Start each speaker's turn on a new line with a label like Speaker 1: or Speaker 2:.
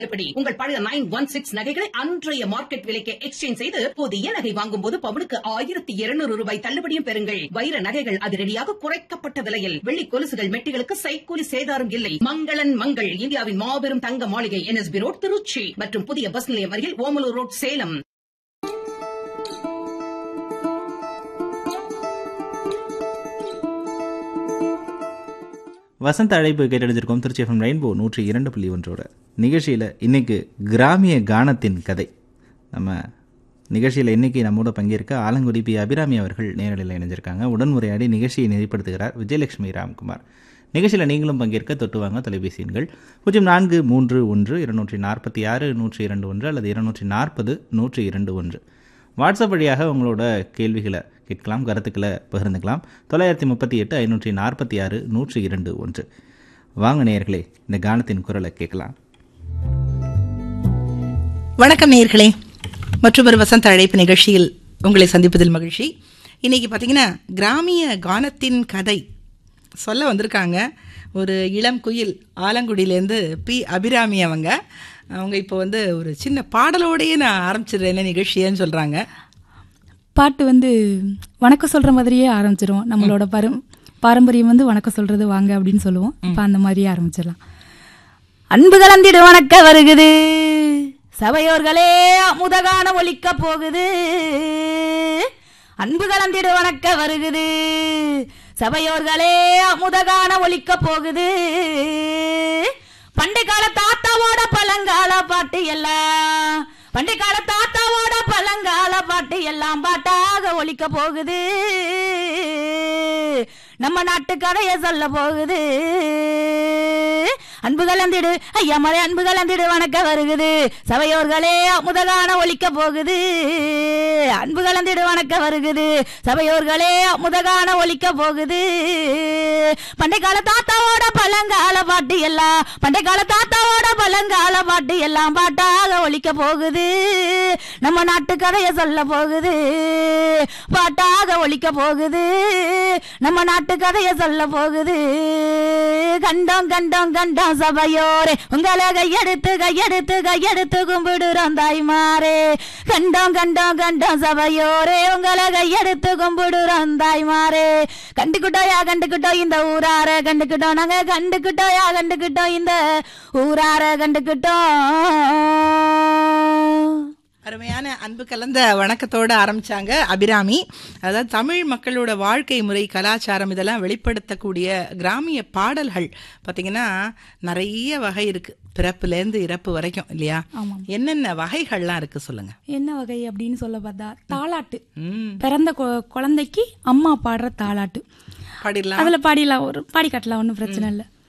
Speaker 1: தள்ளுபடி உங்கள் பழைய நைன் ஒன் சிக்ஸ் நகைகளை அன்றைய மார்க்கெட் விலைக்கு எக்ஸ்சேஞ்ச் செய்து புதிய நகை வாங்கும் போது பவுனுக்கு ஆயிரத்தி இருநூறு ரூபாய் தள்ளுபடியும் பெறுங்கள் வைர நகைகள் அதிரடியாக குறைக்கப்பட்ட விலையில் வெள்ளி கொலுசுகள் மெட்டிகளுக்கு சைக்கூலி சேதாரம் இல்லை மங்களன் மங்கள் இந்தியாவின் மாபெரும் தங்க மாளிகை என்எஸ்பி ரோட் திருச்சி மற்றும் புதிய பஸ் நிலையம் அருகில் ஓமலூர் ரோட் சேலம்
Speaker 2: வசந்த அழைப்பு கேட்டெடுத்திருக்கோம் திருச்சி எஃப்எம் ரெயின்போ நூற்றி இரண்டு புள்ளி ஒன்றோட நிகழ்ச்சியில் இன்னைக்கு கிராமிய கானத்தின் கதை நம்ம நிகழ்ச்சியில் இன்னைக்கு நம்மோட பங்கேற்க ஆலங்குடி பி அபிராமி அவர்கள் நேரடியில் இணைஞ்சிருக்காங்க உடன்முறையாடி நிகழ்ச்சியை நெறிப்படுத்துகிறார் விஜயலட்சுமி ராம்குமார் நிகழ்ச்சியில் நீங்களும் பங்கேற்க தொட்டு வாங்க தொலைபேசி எண்கள் பூஜ்ஜியம் நான்கு மூன்று ஒன்று இருநூற்றி நாற்பத்தி ஆறு நூற்றி இரண்டு ஒன்று அல்லது இருநூற்றி நாற்பது நூற்றி இரண்டு ஒன்று வாட்ஸ்அப் வழியாக உங்களோட கேள்விகளை கேட்கலாம் கருத்துக்களை பகிர்ந்துக்கலாம் தொள்ளாயிரத்தி முப்பத்தி எட்டு ஐநூற்றி நாற்பத்தி ஆறு நூற்றி இரண்டு ஒன்று வாங்க நேயர்களே இந்த கானத்தின் குரலை கேட்கலாம்
Speaker 3: வணக்கம் நேயர்களே மற்றொரு வசந்த அழைப்பு நிகழ்ச்சியில் உங்களை சந்திப்பதில் மகிழ்ச்சி இன்னைக்கு பார்த்தீங்கன்னா கிராமிய கானத்தின் கதை சொல்ல வந்திருக்காங்க ஒரு இளம் குயில் ஆலங்குடியிலேருந்து பி அபிராமி அவங்க அவங்க இப்போ வந்து ஒரு சின்ன பாடலோடையே நான் ஆரம்பிச்சிடுறேன் நிகழ்ச்சியேன்னு சொல்கிறாங்க
Speaker 4: பாட்டு வந்து வணக்கம் சொல்ற மாதிரியே ஆரம்பிச்சிரும் நம்மளோட பரம் பாரம்பரியம் வந்து வணக்கம் சொல்றது வாங்க அப்படின்னு சொல்லுவோம் இப்போ அந்த மாதிரியே ஆரம்பிச்சிடலாம் அன்பு கலந்திடு வணக்க வருகுது சபையோர்களே முதகான ஒலிக்க போகுது அன்பு கலந்திடு வணக்க வருகுது சபையோர்களே முதகான ஒலிக்க போகுது பண்டை கால தாத்தாவோட பழங்கால பாட்டு எல்லாம் பண்டை கால தாத்தாவோட பழங்கால பாட்டு எல்லாம் பாட்டாக ஒலிக்க போகுது நம்ம நாட்டு கதைய சொல்ல போகுது அன்பு கலந்திடு ஐயா மலை அன்பு கலந்திடு வணக்க வருகுது சபையோர்களே முதகான ஒலிக்க போகுது அன்பு கலந்திடு வணக்க வருகுது சபையோர்களே முதகான ஒலிக்க போகுது பண்டை கால தாத்தாவோட பழங்கால பாட்டு எல்லாம் பண்டை கால தாத்தாவோட பழங்கால பாட்டு எல்லாம் பாட்டாக ஒலிக்க போகுது நம்ம நாட்டு கதைய சொல்ல போகுது பாட்டாக ஒலிக்க போகுது நம்ம நாட்டு கதைய சொல்ல போகுது கண்டோம் கண்டோம் கண்டோம் சபையோரே உங்களை கையெடுத்து கையெடுத்து கையெடுத்து கும்பிடுறோம் தாய்மாரே கண்டோம் கண்டோம் கண்டோம் சபையோரே உங்களை கையெடுத்து கும்பிடுறோம் தாய்மாரே கண்டுக்கிட்டோயா கண்டுக்கிட்டோம் இந்த ஊரார கண்டுக்கிட்டோம் நாங்க கண்டுக்கிட்டோயா கண்டுக்கிட்டோம் இந்த ஊரார கண்டுக்கிட்டோம்
Speaker 3: அருமையான அன்பு கலந்த வணக்கத்தோடு ஆரம்பிச்சாங்க அபிராமி அதாவது தமிழ் மக்களோட வாழ்க்கை முறை கலாச்சாரம் இதெல்லாம் வெளிப்படுத்தக்கூடிய கிராமிய பாடல்கள் பார்த்தீங்கன்னா நிறைய வகை இருக்கு பிறப்புலேருந்து இறப்பு வரைக்கும் இல்லையா
Speaker 4: ஆமாம்.
Speaker 3: என்னென்ன வகைகள்லாம் இருக்கு சொல்லுங்க
Speaker 4: என்ன வகை அப்படின்னு சொல்ல பார்த்தா தாலாட்டு
Speaker 3: ம்
Speaker 4: பிறந்த கொ- குழந்தைக்கு அம்மா பாடுற தாலாட்டு
Speaker 3: பாடிடலாம்
Speaker 4: அதுல பாடிடலாம் ஒரு பாடி காட்டலாம் ஒன்றும் பிரச்சனை இல்லை